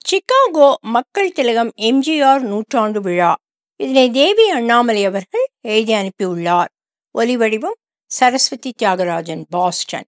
Chicago மக்கள் திலகம் எம்ஜிஆர் நூற்றாண்டு விழா இதனை தேவி அண்ணாமலை அவர்கள் எழுதி அனுப்பியுள்ளார் ஒலிவடிவம் சரஸ்வதி தியாகராஜன் பாஸ்டன்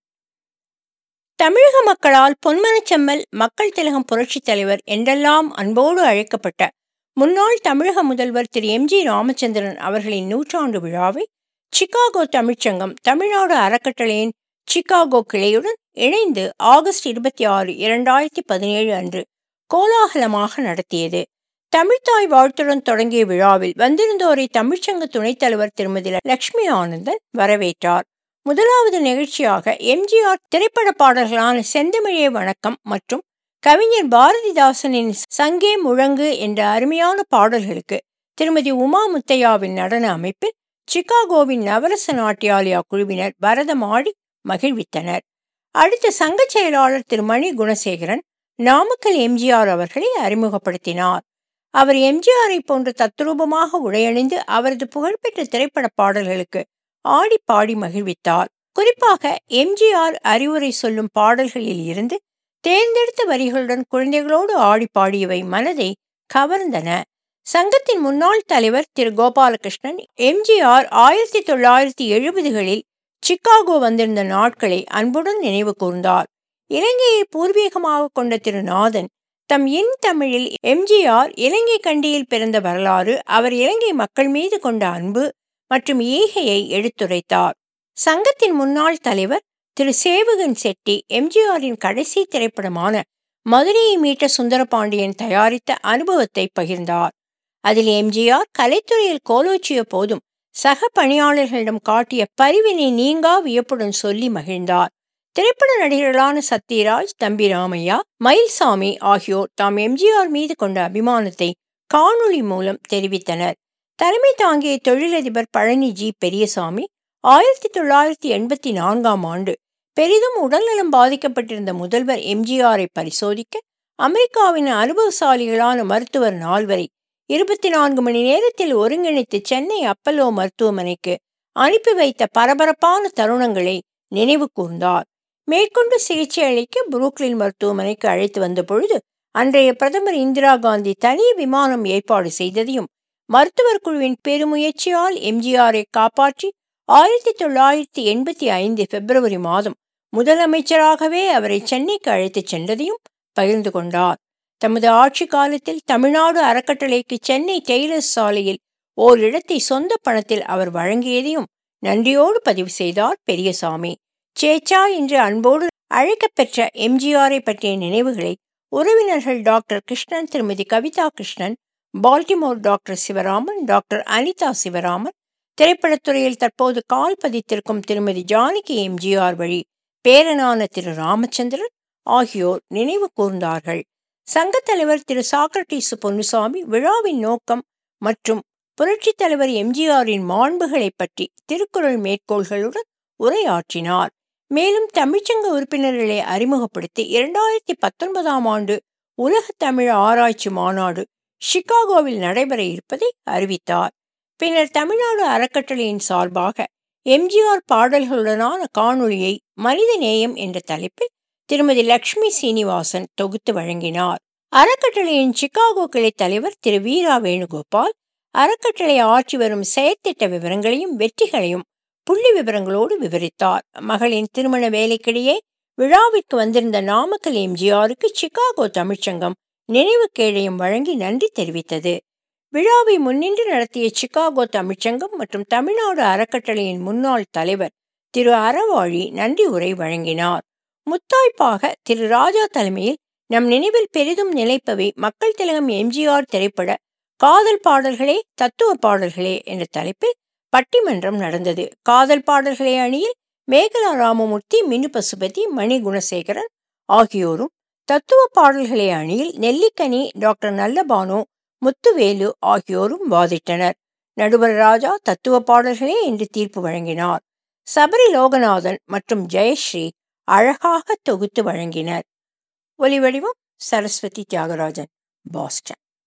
தமிழக மக்களால் பொன்மனச்செம்மல் மக்கள் திலகம் புரட்சித் தலைவர் என்றெல்லாம் அன்போடு அழைக்கப்பட்ட முன்னாள் தமிழக முதல்வர் திரு எம் ஜி ராமச்சந்திரன் அவர்களின் நூற்றாண்டு விழாவை சிகாகோ தமிழ்ச்சங்கம் தமிழ்நாடு அறக்கட்டளையின் சிகாகோ கிளையுடன் இணைந்து ஆகஸ்ட் இருபத்தி ஆறு இரண்டாயிரத்தி பதினேழு அன்று கோலாகலமாக நடத்தியது தமிழ்த்தாய் வாழ்த்துடன் தொடங்கிய விழாவில் வந்திருந்தோரை தமிழ்ச்சங்க துணைத் தலைவர் திருமதி லட்சுமி ஆனந்தன் வரவேற்றார் முதலாவது நிகழ்ச்சியாக எம்ஜிஆர் திரைப்பட பாடல்களான செந்தமிழே வணக்கம் மற்றும் கவிஞர் பாரதிதாசனின் சங்கே முழங்கு என்ற அருமையான பாடல்களுக்கு திருமதி உமா முத்தையாவின் நடன அமைப்பில் சிகாகோவின் நவரச நாட்டியாலயா குழுவினர் பரதமாடி மகிழ்வித்தனர் அடுத்த சங்க செயலாளர் திரு மணி குணசேகரன் நாமக்கல் எம்ஜிஆர் அவர்களை அறிமுகப்படுத்தினார் அவர் எம்ஜிஆரை போன்ற தத்ரூபமாக உடையணிந்து அவரது புகழ்பெற்ற திரைப்பட பாடல்களுக்கு ஆடி பாடி மகிழ்வித்தார் குறிப்பாக எம்ஜிஆர் அறிவுரை சொல்லும் பாடல்களில் இருந்து தேர்ந்தெடுத்த வரிகளுடன் குழந்தைகளோடு ஆடி பாடியவை மனதை கவர்ந்தன சங்கத்தின் முன்னாள் தலைவர் திரு கோபாலகிருஷ்ணன் எம்ஜிஆர் ஆயிரத்தி தொள்ளாயிரத்தி எழுபதுகளில் சிக்காகோ வந்திருந்த நாட்களை அன்புடன் நினைவு கூர்ந்தார் இலங்கையை பூர்வீகமாக கொண்ட திரு நாதன் தம் இன் தமிழில் எம்ஜிஆர் இலங்கை கண்டியில் பிறந்த வரலாறு அவர் இலங்கை மக்கள் மீது கொண்ட அன்பு மற்றும் ஈகையை எடுத்துரைத்தார் சங்கத்தின் முன்னாள் தலைவர் திரு சேவகன் செட்டி எம்ஜிஆரின் கடைசி திரைப்படமான மதுரையை மீட்ட சுந்தரபாண்டியன் தயாரித்த அனுபவத்தை பகிர்ந்தார் அதில் எம்ஜிஆர் கலைத்துறையில் கோலோச்சிய போதும் சக பணியாளர்களிடம் காட்டிய பரிவினை நீங்கா வியப்புடன் சொல்லி மகிழ்ந்தார் திரைப்பட நடிகர்களான சத்யராஜ் தம்பி ராமையா மயில்சாமி ஆகியோர் தாம் எம்ஜிஆர் மீது கொண்ட அபிமானத்தை காணொளி மூலம் தெரிவித்தனர் தலைமை தாங்கிய தொழிலதிபர் பழனி ஜி பெரியசாமி ஆயிரத்தி தொள்ளாயிரத்தி எண்பத்தி நான்காம் ஆண்டு பெரிதும் உடல்நலம் பாதிக்கப்பட்டிருந்த முதல்வர் எம்ஜிஆரை பரிசோதிக்க அமெரிக்காவின் அனுபவசாலிகளான மருத்துவர் நால்வரை இருபத்தி நான்கு மணி நேரத்தில் ஒருங்கிணைத்து சென்னை அப்பல்லோ மருத்துவமனைக்கு அனுப்பி வைத்த பரபரப்பான தருணங்களை நினைவு கூர்ந்தார் மேற்கொண்டு சிகிச்சை அளிக்க புரூக்லின் மருத்துவமனைக்கு அழைத்து வந்த பொழுது அன்றைய பிரதமர் இந்திரா காந்தி தனி விமானம் ஏற்பாடு செய்ததையும் மருத்துவர் குழுவின் பெருமுயற்சியால் எம்ஜிஆரை காப்பாற்றி ஆயிரத்தி தொள்ளாயிரத்தி எண்பத்தி ஐந்து பிப்ரவரி மாதம் முதலமைச்சராகவே அவரை சென்னைக்கு அழைத்துச் சென்றதையும் பகிர்ந்து கொண்டார் தமது ஆட்சி காலத்தில் தமிழ்நாடு அறக்கட்டளைக்கு சென்னை டெய்லர்ஸ் சாலையில் ஓரிடத்தை சொந்த பணத்தில் அவர் வழங்கியதையும் நன்றியோடு பதிவு செய்தார் பெரியசாமி சேச்சா என்று அன்போடு அழைக்கப்பெற்ற எம்ஜிஆரை பற்றிய நினைவுகளை உறவினர்கள் டாக்டர் கிருஷ்ணன் திருமதி Kavitha Krishnan Baltimore doctor Sivaraman doctor Anitha Sivaraman திரைப்படத்துறையில் தற்போது கால் பதித்திருக்கும் திருமதி ஜானகி எம்ஜிஆர் வழி பேரனான திரு ராமச்சந்திரன் ஆகியோர் நினைவு கூர்ந்தார்கள் சங்கத் தலைவர் திரு சாக்ரட்டிஸ் பொன்னுசாமி விழாவின் நோக்கம் மற்றும் புரட்சித் தலைவர் எம்ஜிஆரின் மாண்புகளை பற்றி திருக்குறள் மேற்கோள்களுடன் உரையாற்றினார் மேலும் தமிழ்ச்சங்க உறுப்பினர்களை அறிமுகப்படுத்தி இரண்டாயிரத்தி பத்தொன்பதாம் ஆண்டு உலக தமிழ் ஆராய்ச்சி மாநாடு சிகாகோவில் நடைபெற இருப்பதை அறிவித்தார் பின்னர் தமிழ்நாடு அறக்கட்டளையின் சார்பாக எம்ஜிஆர் பாடல்களுடனான காணொளியை மனித நேயம் என்ற தலைப்பில் திருமதி லக்ஷ்மி சீனிவாசன் தொகுத்து வழங்கினார் அறக்கட்டளையின் சிகாகோ கிளை தலைவர் திரு வீரா வேணுகோபால் அறக்கட்டளை ஆற்றி வரும் செயற்திட்ட விவரங்களையும் வெற்றிகளையும் புள்ளி விவரங்களோடு விவரித்தார் மகளின் திருமண வேலைக்கிடையே விழாவிற்கு வந்திருந்த நாமக்கல் எம்ஜிஆருக்கு சிகாகோ தமிழ்ச்சங்கம் நினைவு கேடயம் வழங்கி நன்றி தெரிவித்தது விழாவை முன்னின்று நடத்திய சிகாகோ தமிழ்ச்சங்கம் மற்றும் தமிழ்நாடு அறக்கட்டளையின் முன்னாள் தலைவர் திரு அறவாழி நன்றி உரை வழங்கினார் முத்தாய்ப்பாக திரு ராஜா தலைமையில் நம் நினைவில் பெரிதும் நிலைப்பவை மக்கள் திலகம் எம்ஜிஆர் திரைப்பட காதல் பாடல்களே தத்துவ பாடல்களே என்ற தலைப்பில் பட்டிமன்றம் நடந்தது காதல் பாடல்களே அணியில் மேகலா ராமமூர்த்தி மினு பசுபதி மணி குணசேகரன் ஆகியோரும் தத்துவ பாடல்களே அணியில் நெல்லிக்கனி டாக்டர் நல்லபானு முத்துவேலு ஆகியோரும் வாதிட்டனர் நடுவர் ராஜா தத்துவ பாடல்களே என்று தீர்ப்பு வழங்கினார் சபரி லோகநாதன் மற்றும் ஜெயஸ்ரீ அழகாக தொகுத்து வழங்கினர் ஒலிவடிவம் சரஸ்வதி தியாகராஜன் பாஸ்டன்